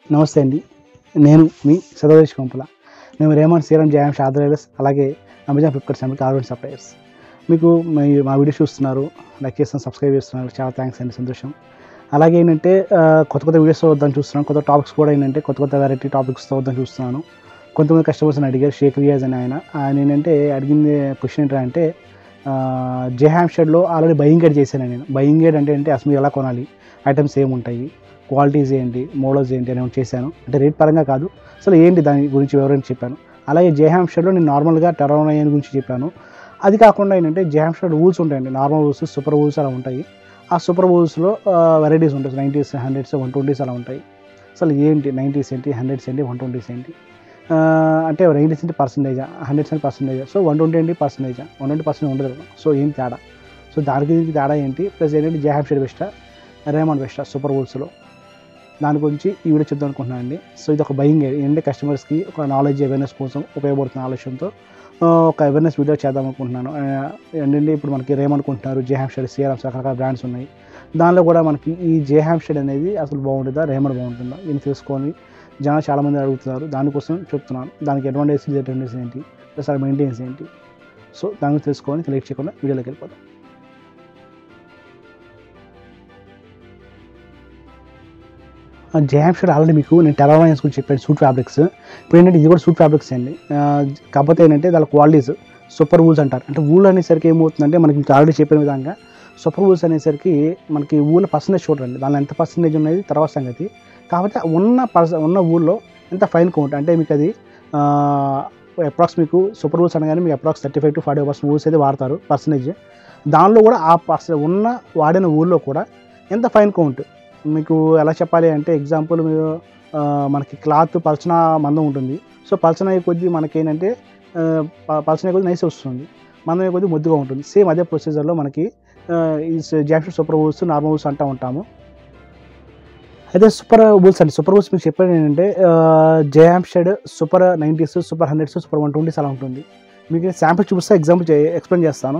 నమస్తే అండి నేను మీ సదవేష్ కొంపల మేము రేమండ్ సీరం జయామ్ షాదరేలస్ అలాగే అమెజాన్ ఫ్లిప్కార్ట్ సమ్మిట్ ఆర్డర్ సప్లయర్స్ మీకు మీ మా వీడియో చూస్తున్నారు లైక్ చేస్తున్నారు సబ్స్క్రైబ్ చేస్తున్నారు చాలా థ్యాంక్స్ అండి సంతోషం అలాగే ఏంటంటే ఆ, కొత్త కొత్త వీడియోస్ వద్దని చూస్తున్నాను కొత్త టాపిక్స్ కూడా ఏంటంటే కొత్త కొత్త వెరైటీ టాపిక్స్తో వద్దని చూస్తున్నాను కొంతమంది కస్టమర్స్ అని అడిగారు షేక్ రియాజ్ అని ఆయన ఆయన ఏంటంటే అడిగింది క్వశ్చన్ ఏంటంటే జెహామ్ షెడ్లో ఆల్రెడీ బయింగ్ గైడ్ చేశాను నేను బయింగ్ గైడ్ అంటే ఏంటి అసలు మీరు ఎలా కొనాలి ఐటమ్స్ ఏముంటాయి క్వాలిటీస్ ఏంటి మోడల్స్ ఏంటి అని ఒకటి చేశాను అంటే రేట్ పరంగా కాదు అసలు ఏంటి దాని గురించి వివరించి చెప్పాను అలాగే జేహామ్ షెడ్లో నేను నార్మల్గా టెరౌన్ అయ్యని గురించి చెప్పాను అది కాకుండా ఏంటంటే జేహామ్ షెడ్ ఊల్స్ ఉంటాయండి నార్మల్ ఊల్స్ సూపర్ ఊల్స్ అలా ఉంటాయి ఆ సూపర్ ఊల్స్లో వెరైటీస్ ఉంటాయి నైంటీస్ హండ్రెడ్స్ వన్ ట్వంటీస్ అలా ఉంటాయి అసలు ఏంటి నైంటీస్ ఏంటి హండ్రెడ్స్ ఏంటి వన్ ట్వంటీస్ ఏంటి ఆ, అంటే నైంటీస్ ఏంటి పర్సంటేజా హండ్రెడ్స్ ఏంటి పర్సంటేజా సో వన్ ట్వంటీ ఏంటి పర్సంటేజా వన్ ట్వంటీ పర్సెంట్ ఉండదు కదా సో ఏం తేడా సో దానికి దీనికి తేడా ఏంటి ప్లస్ ఏంటంటే జేహామ్ షెడ్ బెస్టా రేమండ్ బెస్టా సూపర్ ఊల్స్లో దాని గురించి ఈ వీడియో చెప్దాం అనుకుంటున్నాను అండి సో ఇది ఒక బయింగ్ ఏంటంటే కస్టమర్స్కి ఒక నాలెడ్జ్ అవేర్నెస్ కోసం ఉపయోగపడుతున్న ఆలోచనతో ఆ, ఒక అవేర్నెస్ వీడియో చేద్దాం అనుకుంటున్నాను ఆ, ఏంటంటే ఇప్పుడు మనకి రేమనుకుంటున్నారు జే హ్యామ్షెడ్ సిఆర్ఎఫ్ రకరకాల బ్రాండ్స్ ఉన్నాయి దానిలో కూడా మనకి ఈ జే హ్యామ్షెడ్ అనేది అసలు బాగుంటుందా రేమడ్ బాగుంటుందా ఇది తెలుసుకొని జనాలు చాలామంది అడుగుతున్నారు దానికోసం చెప్తున్నాను దానికి అడ్వాంటేజ్ డిసడ్వాంటేజ్ ఏంటి ప్లస్ అది మెయింటెనెన్స్ ఏంటి సో దాని గురించి తెలుసుకొని లేట్ చేయకుండా వీడియోలోకి వెళ్ళిపోతాం జయామ్షర్ ఆల్రెడీ మీకు నేను టెరాలైన్స్ గురించి చెప్పాను సూట్ ఫ్యాబ్రిక్స్ ఇప్పుడు ఏంటంటే ఇది కూడా సూట్ ఫ్యాబ్రిక్స్ అండి ఆ, కాకపోతే ఏంటంటే దాని క్వాలిటీస్ సూపర్ వూల్స్ అంటారు అంటే వూల్ అనేసరికి ఏమవుతుందంటే మనకి మీకు ఆల్రెడీ చెప్పిన విధంగా సూపర్ వూల్స్ అనేసరికి మనకి ఊళ్ళ పర్సంటేజ్ చూడండి దానిలో ఎంత పర్సంటేజ్ ఉన్నది తర్వాత సంగతి కాకపోతే ఉన్న పర్స ఉన్న ఊళ్ళో ఎంత ఫైన్ కౌంట్ అంటే మీకు అది అప్రాక్స్ మీకు సూపర్ వూల్స్ అనగానే మీకు approx thirty five to forty percent wools అయితే వాడతారు పర్సంటేజ్ దానిలో కూడా ఆ పర్స ఉన్న వాడిన ఊళ్ళో కూడా ఎంత ఫైన్ కౌంట్ మీకు ఎలా చెప్పాలి అంటే ఎగ్జాంపుల్ మీరు ఆ, మనకి క్లాత్ పలచన మందం ఉంటుంది సో పలచన అయ్యే కొద్దీ మనకి ఏంటంటే ఆ, ప- పలచన అయ్యే కొద్దీ నైస్ వస్తుంది మందం అయ్యే కొద్దీ ముద్దుగా ఉంటుంది సేమ్ అదే ప్రొసీజర్లో మనకి ఆ, ఈ jacket super wools normal wools అంటూ ఉంటాము అయితే సూపర్ వూల్స్ అండి సూపర్ వూల్స్ మీకు చెప్పాను ఏంటంటే J Hampstead super nineties super hundreds super one twenties అలా ఉంటుంది మీకు శాంపుల్ చూపిస్తే ఎగ్జాంపుల్ ఎక్స్ప్లెయిన్ చేస్తాను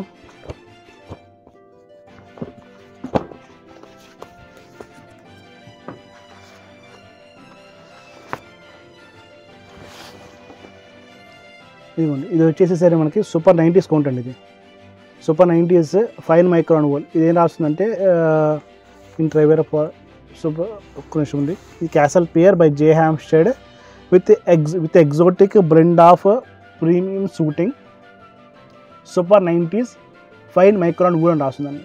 ఇదిగోండి ఇది వచ్చేసేసరి మనకి సూపర్ నైంటీస్ కౌంట్ అండి ఇది super nineties fine micron wool ఇది ఏం రాస్తుందంటే ఇన్ డ్రైవర్ ఫర్ సూపర్ ఒక్క నిమిషం ఉంది ఈ castle pier by J Hampstead with ఎగ్జ్ with exotic blend of premium suiting super nineties fine micron wool అని రాస్తుందండి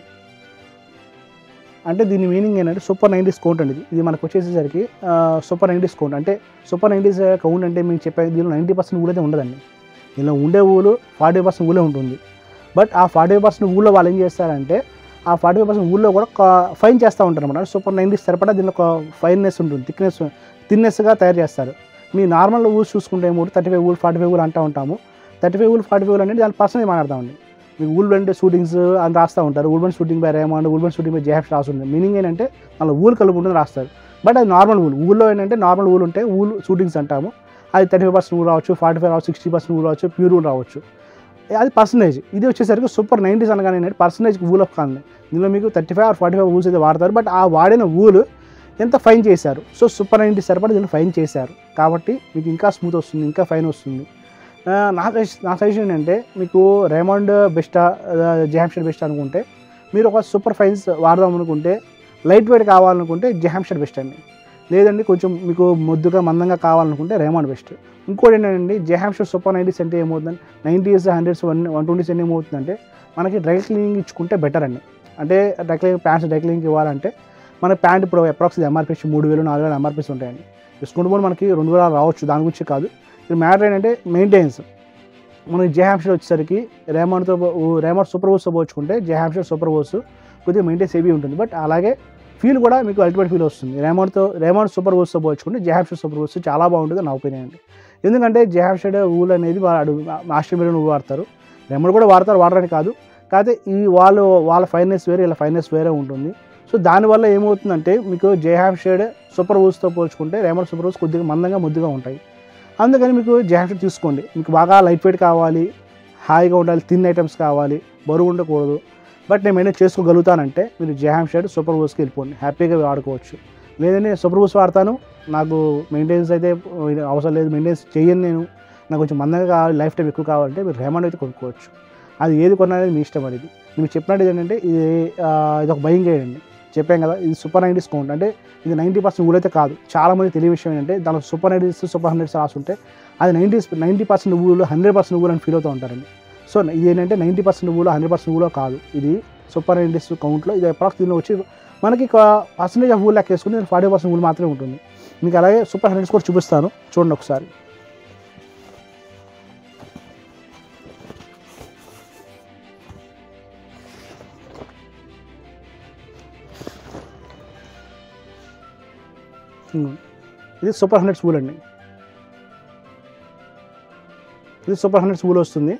అంటే దీని మీనింగ్ ఏంటంటే సూపర్ నైంటీస్ కౌంట్ అండి ఇది ఇది మనకు వచ్చేసేసరికి సూపర్ నైంటీస్ కౌంట్ అంటే సూపర్ నైంటీస్ కౌంట్ అంటే మీకు చెప్పే దీనిలో నైంటీ పర్సెంట్ ఊలు అయితే ఉండదండి దీనిలో ఉండే ఊలు ఫార్టీ పర్సెంట్ ఊలే ఉంటుంది బట్ ఆ ఫార్టీ పర్సెంట్ ఊళ్ళో వాళ్ళు ఏం చేస్తారంటే ఆ ఫార్టీ ఫైవ్ పర్సెంట్ ఊళ్ళో కూడా ఫైన్ చేస్తూ ఉంటారు అనమాట సూపర్ నైంటీస్ సరిపడా దీనిలో ఒక ఫైన్నెస్ ఉంటుంది థిక్నెస్ థిన్నెస్గా తయారు చేస్తారు మీ నార్మల్ ఊల్స్ చూసుకుంటే మూడు thirty five wool forty five wool అంటూ ఉంటాము thirty five wool forty five అనేది దాని పర్సనల్ మాట్లాడతామండి మీకు ఊల్ అంటే షూటింగ్స్ అని రాస్తూ ఉంటారు woollen suiting by Raymond woollen suiting by జేహెఫ్ రాస్తుంది మీనింగ్ ఏంటంటే మళ్ళీ ఊల్ కలుపు ఉంటుంది రాస్తారు బట్ అది నార్మల్ ఊల్ ఊళ్ళో ఏంటంటే నార్మల్ ఊల్ ఉంటే ఊల్ షూటింగ్స్ అంటాము అది థర్టీ ఫైవ్ పర్సెంట్ ఊల్ రావచ్చు ఫార్టీ ఫైవ్ రావచ్చు సిక్స్టీ పర్సెంట్ ఊల్ రావచ్చు ప్యూర్ ఊల్ రావచ్చు అది పర్సంటేజ్ ఇది వచ్చేసరికి సూపర్ నైంటీస్ అనగానే ఏంటంటే పర్సంటేజ్కి ఊల్ ఆఫ్ కాదు దీనిలో మీకు thirty five or forty five wools అయితే వాడతారు బట్ ఆ వాడిన ఊలు ఎంత ఫైన్ చేశారు సో సూపర్ నైంటీ సరిపడా దీన్ని ఫైన్ చేశారు కాబట్టి మీకు ఇంకా స్మూత్ వస్తుంది ఇంకా ఫైన్ వస్తుంది ఆ, నా సజెస్- నా సజెషన్ ఏంటంటే మీకు రేమండ్ బెస్టా జెహామ్షెడ్ బెస్ట్ అనుకుంటే మీరు ఒక సూపర్ ఫైన్స్ వాడదాం అనుకుంటే లైట్ వెయిట్ కావాలనుకుంటే జెహామ్షెడ్ బెస్ట్ అండి లేదండి కొంచెం మీకు ముద్దుగా మందంగా కావాలనుకుంటే రేమండ్ బెస్ట్ ఇంకోటి ఏంటంటే జెహామ్షెడ్ సూపర్ నైంటీస్ అంటే ఏమవుతుందంటే nineties hundreds one one twenties అంటే ఏమవుతుందంటే మనకి డ్రై క్లీనింగ్ ఇచ్చుకుంటే బెటర్ అండి అంటే dry cleaning pants dry cleaning ఇవ్వాలంటే మన ప్యాంట్ ఇప్పుడు అప్రాక్స్ ఎంఆర్పీస్ మూడు వేలు నాలుగు వేలు ఎంఆర్పీస్ ఉంటాయండి డిస్కౌంట్ కూడా మనకి రెండు వేల రావచ్చు దాని గురించి కాదు ఇది మ్యాటర్ ఏంటంటే మెయింటెనెన్స్ మనకి జే హ్యామ్షర్ వచ్చేసరికి రేమాండ్తో రేమాండ్ సూపర్ ఓస్తో పోల్చుకుంటే జే హ్యామ్షర్ సూపర్ ఓస్ కొద్దిగా మెయింటెన్స్ హెవీ ఉంటుంది బట్ అలాగే ఫీల్ కూడా మీకు అల్టిమేట్ ఫీల్ వస్తుంది రేమాండ్తో రేమాండ్ సూపర్ ఓస్తో పోల్చుకుంటే జే హ్యామ్షర్ సూపర్ ఓస్ చాలా బాగుంటుంది నా ఒపీనియన్ అండి ఎందుకంటే జే హ్యామ్షర్ ఊల్ అనేది వాడు మాస్టర్ మీడియం వాడతారు రేమాండ్ కూడా వాడతారు వాడరని కాదు కాకపోతే ఈ వాళ్ళు వాళ్ళ ఫైనెస్ వేరే ఇలా ఫైనెస్ వేరే ఉంటుంది సో దానివల్ల ఏమవుతుందంటే మీకు జే హ్యామ్షేడ్ సూపర్ ఊస్తో పోల్చుకుంటే రేమండ్ సూపర్ ఊస్ కొద్దిగా మందంగా ముద్దుగా ఉంటాయి అందుకని మీకు జే హ్యామ్షేడ్ తీసుకోండి మీకు బాగా లైట్ వెయిట్ కావాలి హాయిగా ఉండాలి తిన్ ఐటమ్స్ కావాలి బరువు ఉండకూడదు బట్ నేను మెయింటైన్ చేసుకోగలుగుతానంటే మీరు జే హ్యామ్షేడ్ సూపర్ ఊస్కి వెళ్ళిపోండి హ్యాపీగా వాడుకోవచ్చు లేదంటే నేను సూపర్ బూస్ వాడతాను నాకు మెయింటెనెన్స్ అయితే అవసరం లేదు మెయింటెనెన్స్ చేయను నేను నాకు కొంచెం మందంగా కావాలి లైఫ్ టైం ఎక్కువ కావాలంటే మీరు రేమండ్ అయితే కొనుక్కోవచ్చు అది ఏది కొనాలనేది మీ ఇష్టం అనేది మీకు చెప్పినట్టు ఏంటంటే ఇది ఆ, ఇది ఒక బయింగ్ అండి చెప్పాం కదా ఇది సూపర్ నైంటీస్ కౌంట్ అంటే ఇది నైంటీ పర్సెంట్ ఊళ్ళైతే కాదు చాలామంది తెలియ విషయం ఏంటంటే దాంట్లో సూపర్ నైంటీస్ సూపర్ హండ్రెడ్స్ రాసుంటే అది నైంటీస్ నైంటీ పర్సెంట్ ఊళ్ళు హండ్రెడ్ పర్సెంట్ ఊళ్ళు అని ఫీల్ అవుతూ ఉంటారండి సో ఇది ఏంటంటే నైంటీ పర్సెంట్ ఊళ్ళో హండ్రెడ్ పర్సెంట్ ఊళ్ళో కాదు ఇది సూపర్ నైంటీస్ కౌంట్లో ఇది అప్రాక్స్ దీనిలో వచ్చి మనకి పర్సంటేజ్ ఆఫ్ ఊళ్ళు లెక్క వేసుకుంటే ఫార్టీ పర్సెంట్ ఊళ్ళు మాత్రమే ఉంటుంది మీకు అలాగే సూపర్ హండ్రెడ్స్ కూడా చూపిస్తాను చూడండి ఒకసారి ఇదిగోండి. ఇది సూపర్ హండ్రెడ్స్ వూల్ అండి ఇది సూపర్ హండ్రెడ్స్ వూల్ వస్తుంది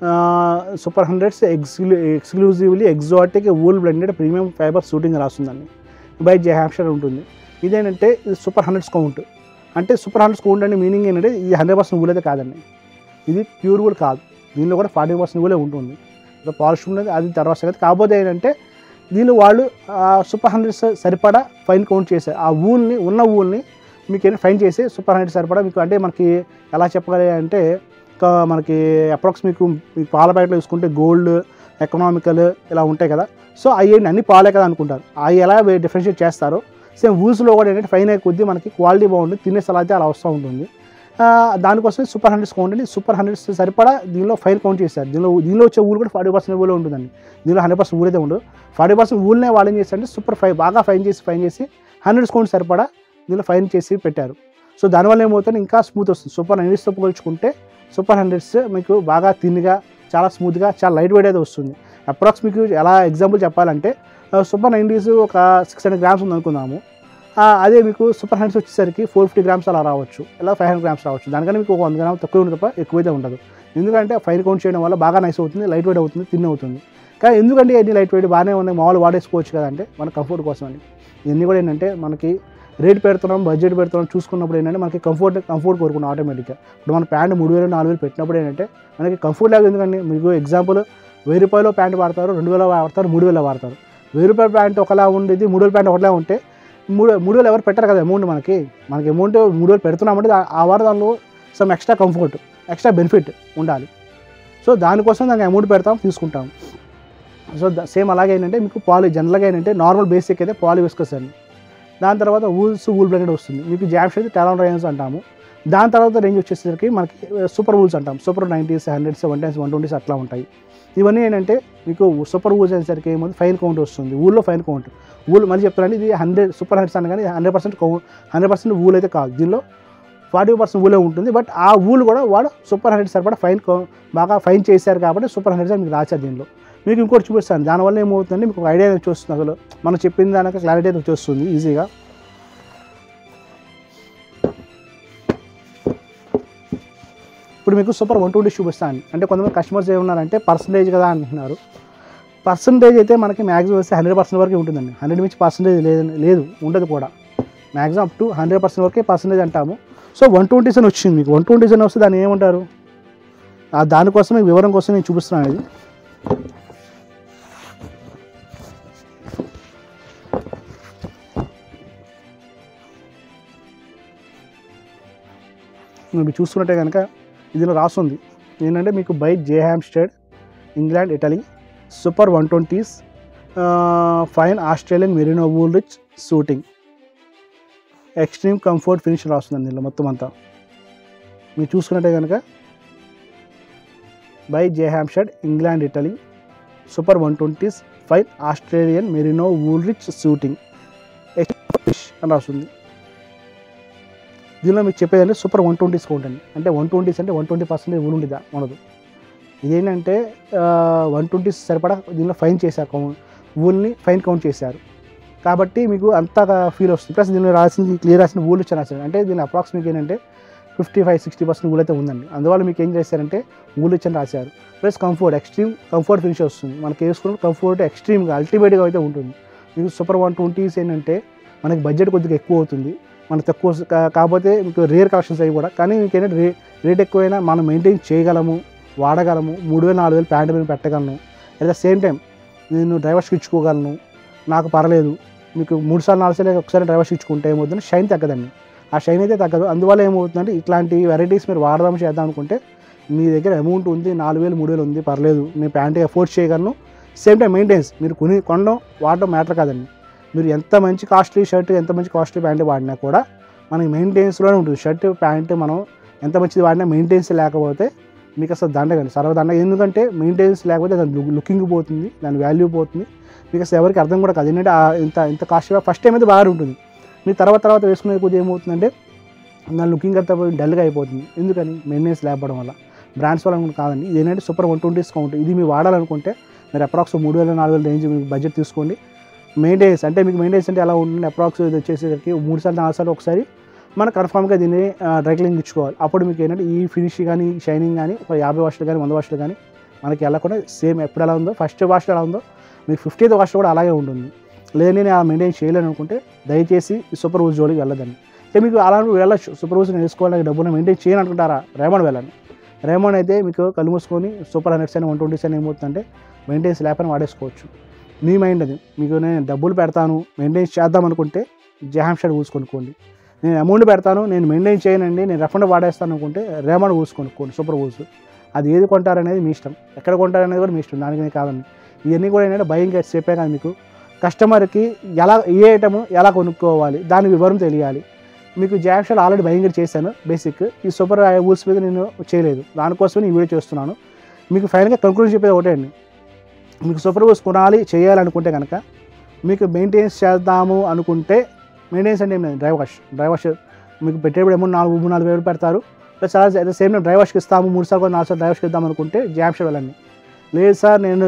సూపర్ హండ్రెడ్స్ ఎక్స్క్లూ exclusively exotic wool blended premium fibre suiting రాస్తుందండి బై జే హ్యాప్షర్ ఉంటుంది ఇదేంటంటే ఇది సూపర్ హండ్రెడ్స్ కౌంట్ అంటే సూపర్ హండ్రెడ్స్ కౌంట్ అంటే మీనింగ్ ఏంటంటే ఇది హండ్రెడ్ పర్సెంట్ వూల్ అయితే కాదండి ఇది ప్యూర్ వూల్ కాదు దీనిలో కూడా ఫార్టీ పర్సెంట్ వూలే ఉంటుంది పాలిష్ ఉన్నది అది తర్వాత సంగతి కాకపోతే ఏంటంటే దీనిలో వాళ్ళు సూపర్ హండ్రెడ్స్ సరిపడా ఫైన్ కౌంట్ చేశారు ఆ ఊల్ని ఉన్న ఊల్ని మీకు ఏంటి ఫైన్ చేసి సూపర్ హండ్రెడ్ సరిపడా మీకు అంటే మనకి ఎలా చెప్పగలి అంటే ఒక మనకి అప్రాక్స్ మీకు మీకు పాల ప్యాకెట్లో చూసుకుంటే గోల్డ్ ఎకనామికల్ ఇలా ఉంటాయి కదా సో అవి అన్ని పాలే కదా అనుకుంటారు అవి ఎలా డిఫరెన్షియేట్ చేస్తారో సేమ్ వూల్స్లో కూడా ఏంటంటే ఫైన్ అయ్యే కొద్దీ మనకి క్వాలిటీ బాగుంటుంది తినే సలా అయితే అలా వస్తూ ఉంటుంది ఆ, దానికోసం సూపర్ హండ్రెడ్స్ కౌంట్ అండి సూపర్ హండ్రెడ్స్ సరిపడా దీనిలో ఫైన్ కౌంట్ చేశారు దీనిలో దీనిలో వచ్చే ఊరు కూడా ఫార్టీ పర్సెంట్ ఊళ్ళో ఉంటుందండి దీనిలో హండ్రెడ్ పర్సెంట్ ఊరైతే ఉండదు ఫార్టీ పర్సెంట్ ఊళ్ళనే వాళ్ళు ఏం చేస్తారంటే సూపర్ ఫైవ్ బాగా ఫైన్ చేసి ఫైన్ చేసి హండ్రెడ్స్ కౌంట్ సరిపడా దీనిలో ఫైన్ చేసి పెట్టారు సో దానివల్ల ఏమవుతుంది ఇంకా స్మూత్ వస్తుంది సూపర్ హండ్రెడ్స్తో పోల్చుకుంటే సూపర్ హండ్రెడ్స్ మీకు బాగా తిన్గా చాలా స్మూత్గా చాలా లైట్ వెయిట్ అయితే వస్తుంది అప్రాక్స్ మీకు ఎలా ఎగ్జాంపుల్ చెప్పాలంటే సూపర్ నైంటీస్ ఒక సిక్స్ హండ్రెడ్ గ్రామ్స్ ఉంది అనుకుందాము ఆ, అదే మీకు సూపర్ హండ్రెడ్స్ వచ్చేసరికి ఫోర్ ఫిఫ్టీ గ్రామ్స్ అలా రావచ్చు ఇలా ఫైవ్ హండ్రెడ్ గ్రామ్స్ రావచ్చు దానికన్నా మీకు ఒక వంద గ్రామ్ తక్కువ ఉంది తప్ప ఎక్కువైతే ఉండదు ఎందుకంటే ఫైన్ కౌంట్ చేయడం వల్ల బాగా నైస్ అవుతుంది లైట్ వెయిట్ అవుతుంది తిన్ అవుతుంది కానీ ఎందుకంటే ఎన్ని లైట్ వెయిట్ బాగానే ఉన్నాయి మామూలు వాడేసుకోవచ్చు కదంటే మన కంఫర్ట్ కోసం అని ఇవన్నీ కూడా ఏంటంటే మనకి రేట్ పెడుతున్నాం బడ్జెట్ పెడుతున్నాం చూసుకున్నప్పుడు ఏంటంటే మనకి కంఫర్ట్ కంఫర్ట్ కోరుకున్నాం ఆటోమేటిక్గా ఇప్పుడు మన ప్యాంట్ మూడు వేలు నాలుగు వేలు పెట్టినప్పుడు ఏంటంటే మనకి కంఫర్ట్ లేదు ఎందుకంటే మీకు ఎగ్జాంపుల్ వెయ్యి రూపాయలు ప్యాంట్ వాడతారు రెండు వేల వాడతారు మూడు వేల వాడతారు వెయ్యి రూపాయల ప్యాంట్ ఒకలా ఉండేది మూడు వేల ప్యాంట్ ఒకలా ఉంటే మూడు మూడు వేలు ఎవరు పెట్టరు కదా అమౌంట్ మనకి మనకి అమౌంట్ మూడు వేలు పెడుతున్నామంటే దా- ఆ వారం దానిలో some extra comfort extra benefit ఉండాలి సో దానికోసం దానికి అమౌంట్ పెడతాం తీసుకుంటాం సో సేమ్ అలాగే ఏంటంటే మీకు పాలి జనరల్గా ఏంటంటే నార్మల్ బేసిక్ అయితే పాలి విస్కస్ అండి దాని తర్వాత వూల్స్ వూల్ బ్లెండెడ్ వస్తుంది మీకు జామ్స్ అయితే టెలాన్ రేంజ్ అంటాము దాని తర్వాత రేంజ్ వచ్చేసరికి మనకి సూపర్ వూల్స్ అంటాం super nineties hundreds one tens one twenties అట్లా ఉంటాయి ఇవన్నీ ఏంటంటే మీకు సూపర్ వూల్స్ అనేసరికి ఏముంది ఫైన్ కౌంట్ వస్తుంది ఊళ్ళో ఫైన్ కౌంట్ ఊల్ మళ్ళీ చెప్తానండి ఇది హండ్రెడ్ సూపర్ హండ్రెడ్స్ అనగానే hundred percent count hundred percent wool అయితే కాదు దీనిలో ఫార్టీ పర్సెంట్ ఊలే ఉంటుంది బట్ ఆ ఊలు కూడా వాడు సూపర్ హండ్రెడ్ సరిపడా ఫైన్ కౌ- బాగా ఫైన్ చేశారు కాబట్టి సూపర్ హండ్రెడ్స్ అని మీకు రాశారు దీనిలో మీకు ఇంకోటి చూపిస్తాను దానివల్ల ఏమవుతుందంటే మీకు ఒక ఐడియా వచ్చి వస్తుంది అసలు మనం చెప్పిన దానికి క్లారిటీ అయితే వచ్చి వస్తుంది ఈజీగా ఇప్పుడు మీకు సూపర్ వన్ ట్వంటీ చూపిస్తాను అంటే కొంతమంది కస్టమర్స్ ఏమన్నారంటే పర్సంటేజ్ కదా అంటున్నారు పర్సంటేజ్ అయితే మనకి మ్యాక్సిమం వస్తే హండ్రెడ్ పర్సెంట్ వరకు ఉంటుందండి హండ్రెడ్ మించి పర్సంటేజ్ లేదు లేదు ఉండదు కూడా maximum up to hundred percent వరకే పర్సంటేజ్ అంటాము సో వన్ ట్వంటీస్ అని వచ్చింది మీకు వన్ ట్వంటీస్ అని వస్తే దాన్ని ఏమంటారు ఆ దానికోసం మీకు వివరం కోసం నేను చూపిస్తున్నాను ఇది మీరు చూసుకున్నట్టే కనుక ఇందులో రాస్తుంది ఏంటంటే మీకు by J Hampstead England Italy super one twenties fine Australian merino wool rich suiting extreme comfort finish రాస్తుంది దీనిలో మొత్తం అంతా మీరు చూసుకున్నట్టే కనుక by J Hampstead England Italy super one twenties fine Australian merino wool rich suiting finish అని రాస్తుంది దీనిలో మీకు చెప్పేదంటే సూపర్ వన్ ట్వంటీస్ కౌంట్ అండి అంటే వన్ ట్వంటీస్ అంటే వన్ ట్వంటీ పర్సెంటేజ్ ఊలు ఉండదు ఉండదు ఇదేంటంటే వన్ ట్వంటీస్ సరిపడా దీనిలో ఫైన్ చేశారు కౌంట్ ఊల్ని ఫైన్ కౌంట్ చేశారు కాబట్టి మీకు అంతగా ఫీల్ వస్తుంది ప్లస్ దీనిలో రాసింది క్లియర్ రాసిన ఊళ్ళు ఇచ్చిన రాశారు అంటే దీని అప్రాక్స్ మీకు ఏంటంటే ఫిఫ్టీ ఫైవ్ సిక్స్టీ పర్సెంట్ ఊళ్ళు అయితే ఉందండి అందువల్ల మీకు ఏం చేశారంటే ఊళ్ళు ఇచ్చని రాశారు plus comfort extreme comfort finish వస్తుంది మనకి వేసుకున్న కంఫర్ట్ ఎక్స్ట్రీమ్గా అల్టిమేట్గా అయితే ఉంటుంది మీకు సూపర్ వన్ ట్వంటీస్ ఏంటంటే మనకి బడ్జెట్ కొద్దిగా ఎక్కువ అవుతుంది మనకు తక్కువ కా- కాకపోతే మీకు రేర్ కలెక్షన్స్ అవి కూడా కానీ మీకు ఏంటంటే రే రేట్ ఎక్కువైనా మనం మెయింటైన్ చేయగలము వాడగలము మూడు వేలు నాలుగు వేలు ప్యాంట్ మీద పెట్టగలను అట్ ద సేమ్ టైం నేను డ్రైవర్స్కి ఇచ్చుకోగలను నాకు పర్లేదు మీకు మూడు సార్లు నాలుగు సార్లు ఒకసారి డ్రైవర్ ఇచ్చుకుంటే ఏమవుతుందంటే షైన్ తగ్గదండి ఆ షైన్ అయితే తగ్గదు అందువల్ల ఏమవుతుందంటే ఇట్లాంటి వెరైటీస్ మీరు వాడదాం చేద్దాం అనుకుంటే మీ దగ్గర అమౌంట్ ఉంది నాలుగు వేలు మూడు వేలు ఉంది పర్లేదు నేను ప్యాంట్ ఎఫోర్డ్ చేయగలను సేమ్ టైం మెయింటెన్స్ మీరు కొని కొనడం వాడడం మ్యాటర్ కాదండి మీరు ఎంత మంచి కాస్ట్లీ షర్ట్ ఎంత మంచి కాస్ట్లీ ప్యాంట్ వాడినా కూడా మనకి మెయింటెనెన్స్లోనే ఉంటుంది షర్ట్ ప్యాంట్ మనం ఎంత మంచిది వాడినా మెయింటెనెన్స్ లేకపోతే మీకు అసలు దండగండి సర్వదండ ఎందుకంటే మెయింటెనెన్స్ లేకపోతే దాని లుక్- లుకింగ్ పోతుంది దాని వాల్యూ పోతుంది మీకు అసలు ఎవరికి అర్థం కూడా కాదు ఎందుకంటే ఆ ఇంత ఇంత కాస్ట్గా ఫస్ట్ టైం అయితే బాగా ఉంటుంది మీ తర్వాత తర్వాత వేసుకునే కొద్ది ఏమవుతుందంటే దాని లుకింగ్ అంతా పోయి డల్గా అయిపోతుంది ఎందుకని మెయింటెనెన్స్ లేకపోవడం వల్ల బ్రాండ్స్ వల్ల కూడా కాదండి ఇది ఏంటంటే సూపర్ వన్ ట్వంటీ డిస్కౌంట్ ఇది మీరు వాడాలనుకుంటే మీరు అప్రాక్స్ మూడు వేల నాలుగు వేల రేంజ్ మీకు బడ్జెట్ తీసుకోండి మెయింటెనెన్స్ అంటే మీకు మెయింటెనెన్స్ అంటే ఎలా ఉంటుంది అప్రాక్స్ ఇది వచ్చేసరికి మూడు సార్లు నాలుగు సార్లు ఒకసారి మనం కన్ఫామ్గా దీన్ని డ్రై క్లీనింగ్ ఇచ్చుకోవాలి అప్పుడు మీకు ఏంటంటే ఈ ఫినిష్ కానీ షైనింగ్ కానీ ఒక యాభై వాష్లు కానీ వంద వాష్లు కానీ మనకి వెళ్ళకుండా సేమ్ ఎప్పుడు ఎలా ఉందో ఫస్ట్ వాష్ ఎలా ఉందో మీకు ఫిఫ్టీత్ వాష్ కూడా అలాగే ఉంటుంది లేదని నేను అలా మెయింటైన్ చేయలేను అనుకుంటే దయచేసి ఈ సూపర్ ఊజ్ జోలికి వెళ్ళదండి అంటే మీకు అలా వెళ్ళచ్చు సూపర్ ఊజ్ వేసుకోవాలని డబ్బును మెయింటైన్ చేయను అనుకుంటారా రేమండ్ వెళ్ళండి రేమండ్ అయితే మీకు కళ్ళు మూసుకొని సూపర్ హండ్రెడ్స్ అని వన్ ట్వంటీస్ అని ఏమవుతుందంటే మెయింటెన్స్ లేపని వాడేసుకోవచ్చు మీ మైండ్ అది మీకు నేను డబ్బులు పెడతాను మెయింటైన్స్ చేద్దాం అనుకుంటే జహామ్ షర్ట్ ఊసి కొనుక్కోండి నేను అమౌంట్ పెడతాను నేను మెయింటైన్ చేయనండి నేను రెఫండ్ వాడేస్తాను అనుకుంటే రేమండ్ ఊసి కొనుక్కోండి సూపర్ ఊస్ అది ఏది కొంటారనేది మీ ఇష్టం ఎక్కడ కొంటారనేది కూడా మీ ఇష్టం దానికి నేను కాదండి ఇవన్నీ కూడా ఏంటంటే బయింగ్ గైడ్స్ చెప్పే కానీ మీకు కస్టమర్కి ఎలా ఏ ఐటమ్ ఎలా కొనుక్కోవాలి దాని వివరం తెలియాలి మీకు జాబ్ షాట్ ఆల్రెడీ బయింగ్ గైడ్ చేశాను బేసిక్ ఈ సూపర్ ఊస్ మీద నేను చేయలేదు దానికోసమే ఈ వీడియో చేస్తున్నాను మీకు ఫైనల్గా కంక్లూజన్ చెప్పేది ఒకటే అండి మీకు సూపర్ ఊస్ కొనాలి చేయాలనుకుంటే కనుక మీకు మెయింటెనెన్స్ చేద్దాము అనుకుంటే మెయింటెనెన్స్ అంటే ఏం లేదు డ్రైవ్ వాష్ డ్రైవ్ వాష్ మీకు పెట్టేప్పుడు అమౌంట్ నాలుగు మూడు నాలుగు వేలు పెడతారు ప్లస్ అలా at the same time drive వాష్కి ఇస్తాము మూడు సార్లు నాలుగు సార్లు డ్రైవ్ వాష్కి ఇద్దాం అనుకుంటే జాబ్ షాట్ వెళ్ళండి లేదు సార్ నేను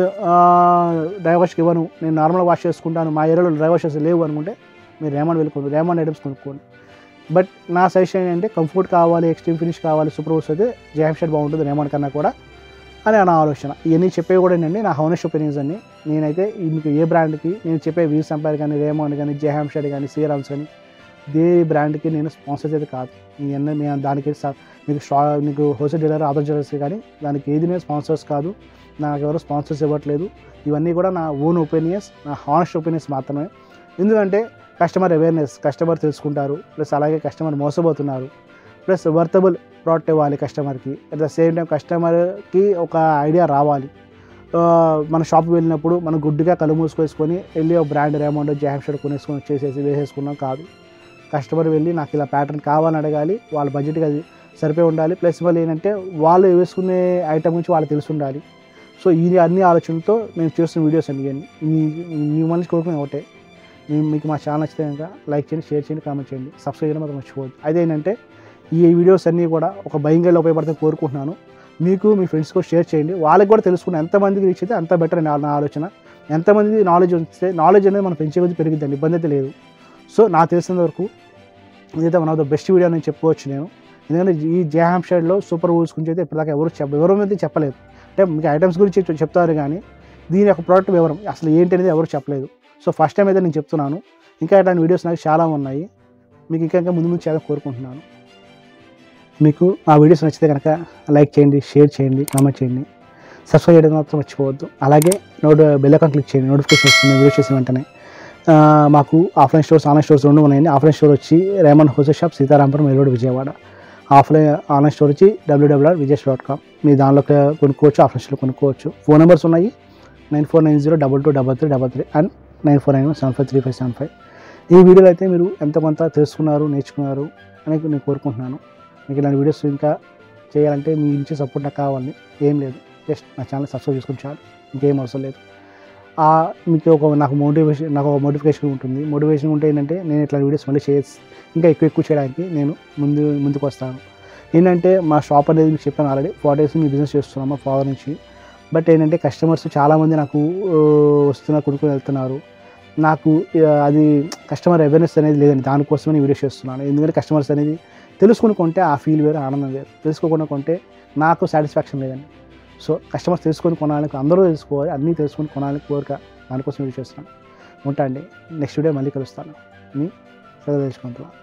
డ్రైవ్ వాష్కి ఇవ్వను నేను నార్మల్ వాష్ చేసుకుంటాను మా ఏరియాలో డ్రైవ్ వాషెస్ లేవు అనుకుంటే మీరు రేమండ్ వెళ్ళుకోండి రేమండ్ ఐటమ్స్ కొనుక్కోండి బట్ నా సజెషన్ ఏంటంటే కంఫర్ట్ కావాలి ఎక్స్ట్రీమ్ ఫినిష్ కావాలి సూపర్ వర్స్ అయితే జామ్ షర్ట్ బాగుంటుంది రేమండ్ కన్నా కూడా అని నా ఆలోచన ఇవన్నీ చెప్పేవి కూడా ఏంటంటే నా హౌనెస్ట్ ఒపీనియన్స్ అన్ని నేనైతే ఈ మీకు ఏ బ్రాండ్కి నేను చెప్పే వీస్ ఎంపైర్ కానీ రేమండ్ కానీ జెహామ్ షర్ట్ కానీ సీరామ్స్ కానీ ఏ బ్రాండ్కి నేను స్పాన్సర్ అయితే కాదు ఇవన్నీ మేము దానికి స- మీకు స్టా మీకు హోల్సేల్ డీలర్ అదర్ డీలర్స్ కానీ దానికి ఏది నేను స్పాన్సర్స్ కాదు నాకు ఎవరు స్పాన్సర్స్ ఇవ్వట్లేదు ఇవన్నీ కూడా నా ఓన్ ఒపీనియన్స్ నా హానెస్ట్ ఒపీనియన్స్ మాత్రమే ఎందుకంటే కస్టమర్ అవేర్నెస్ కస్టమర్ తెలుసుకుంటారు ప్లస్ అలాగే కస్టమర్ మోసపోతున్నారు ప్లస్ వర్తబుల్ ప్రోడక్ట్ ఇవ్వాలి కస్టమర్కి అట్ ద సేమ్ టైం కస్టమర్కి ఒక ఐడియా రావాలి ఆ, మన షాప్ వెళ్ళినప్పుడు మనం గుడ్డిగా కళ్ళు మూసుకొసుకొని వెళ్ళి ఒక బ్రాండ్ రేమౌండ్ జామ్ షర్ట్ కొనేసుకొని వచ్చేసేసి వేసేసుకున్నాం కాదు కస్టమర్ వెళ్ళి నాకు ఇలా ప్యాటర్న్ కావాలని అడగాలి వాళ్ళ బడ్జెట్కి అది సరిపోయి ఉండాలి ప్లస్ మళ్ళీ ఏంటంటే వాళ్ళు వేసుకునే ఐటమ్ గురించి వాళ్ళకి తెలిసి ఉండాలి సో ఇది అన్ని ఆలోచనతో మేము చేస్తున్న వీడియోస్ అండి ఇవన్నీ మీ మిమ్మల్ని కోరుకునే ఒకటే మీ- మీకు మా ఛానల్ నచ్చితే కనుక లైక్ చేయండి షేర్ చేయండి కామెంట్ చేయండి సబ్స్క్రైబ్ చేయడం మాత్రం మర్చిపోవద్దు అదే ఏంటంటే ఈ వీడియోస్ అన్నీ కూడా ఒక భయంగా ఉపయోగపడితే కోరుకుంటున్నాను మీకు మీ ఫ్రెండ్స్కి షేర్ చేయండి వాళ్ళకి కూడా తెలుసుకుని ఎంతమందికి రీచ్ అయితే అంత బెటర్ నా నా ఆలోచన ఎంతమంది నాలెడ్జ్ వస్తే నాలెడ్జ్ అనేది మనం పెంచే కొద్దీ పెరిగిద్దండి ఇబ్బంది అయితే లేదు సో నాకు తెలిసినంత వరకు ఇదైతే one of the best video అని చెప్పుకోవచ్చు నేను ఎందుకంటే ఈ జేహామ్ షైడ్లో సూపర్ ఊల్స్ గురించి అయితే ఇప్పటిదాకా ఎవరు చెప్ప వివరం అయితే చెప్పలేదు అంటే మీకు ఐటమ్స్ గురించి చెప్- చెప్తారు కానీ దీని యొక్క ప్రోడక్ట్ వివరం అసలు ఏంటి అనేది ఎవరు చెప్పలేదు సో ఫస్ట్ టైం అయితే నేను చెప్తున్నాను ఇంకా ఇట్లాంటి వీడియోస్ నాకు చాలా ఉన్నాయి మీకు ఇంకా ఇంకా ముందు ముందు చేయాలని కోరుకుంటున్నాను మీకు ఆ వీడియోస్ నచ్చితే కనుక లైక్ చేయండి షేర్ చేయండి కామెంట్ చేయండి సబ్స్క్రైబ్ చేయడం మాత్రం మర్చిపోవద్దు అలాగే నోట్ బెల్ ఐకాన్ క్లిక్ చేయండి నోటిఫికేషన్ వస్తుంది వీడియో చేసిన వెంటనే ఆ, మాకు ఆఫ్లైన్ స్టోర్స్ ఆన్లైన్ స్టోర్స్ రెండు ఉన్నాయండి ఆఫ్లైన్ స్టోర్ వచ్చి Raymond wholesale shop Sitarampuram Eluru Vijayawada offline online store వచ్చి డబ్ల్యూడబ్ల్యూఆర్ విజయస్ డాట్ కామ్ మీ దానిలో కొనుక్కోవచ్చు ఆఫ్లైన్ స్టోర్ కొనుక్కోవచ్చు ఫోన్ నెంబర్స్ ఉన్నాయి nine four nine zero double two double three double three and nine four nine seven five three five seven five ఈ వీడియోలో అయితే మీరు ఎంత కొంత తెలుసుకున్నారు నేర్చుకున్నారు అని నేను కోరుకుంటున్నాను మీకు ఇలాంటి వీడియోస్ ఇంకా చేయాలంటే మీ నుంచి సపోర్ట్ నాకు కావాలి ఏం లేదు జస్ట్ నా ఛానల్ సబ్స్క్రైబ్ చేసుకుని చాలు ఇంకేం అవసరం లేదు ఆ, మీకు ఒక నాకు మోటివేషన్ నాకు ఒక మోటివేషన్ ఉంటుంది మోటివేషన్ ఉంటే ఏంటంటే నేను ఇట్లా వీడియోస్ మళ్ళీ చేసి ఇంకా ఎక్కువ ఎక్కువ చేయడానికి నేను ముందు ముందుకు వస్తాను ఏంటంటే మా షాప్ అనేది మీకు చెప్పాను ఆల్రెడీ ఫార్టీ డేస్ మీ బిజినెస్ చేస్తున్నాం మా ఫాదర్ నుంచి బట్ ఏంటంటే కస్టమర్స్ చాలామంది నాకు ఆ, వస్తున్నారు కొనుక్కొని వెళ్తున్నారు నాకు ఆ, అది కస్టమర్ అవేర్నెస్ అనేది లేదండి దానికోసమే నేను వీడియో చేస్తున్నాను ఎందుకంటే కస్టమర్స్ అనేది తెలుసుకుని కొంటే ఆ ఫీల్ వేరు ఆనందం వేరు తెలుసుకోకుండా కొంటే నాకు సాటిస్ఫాక్షన్ లేదండి సో కస్టమర్స్ తెలుసుకొని కొనాలని అందరూ తెలుసుకోవాలి అన్నీ తెలుసుకొని కొనాలని కోరిక దానికోసం వీడియో చేస్తున్నాను ఉంటా అండి నెక్స్ట్ వీడియో మళ్ళీ కలుస్తాను మీ సగ తెలుసుకుంటున్నాను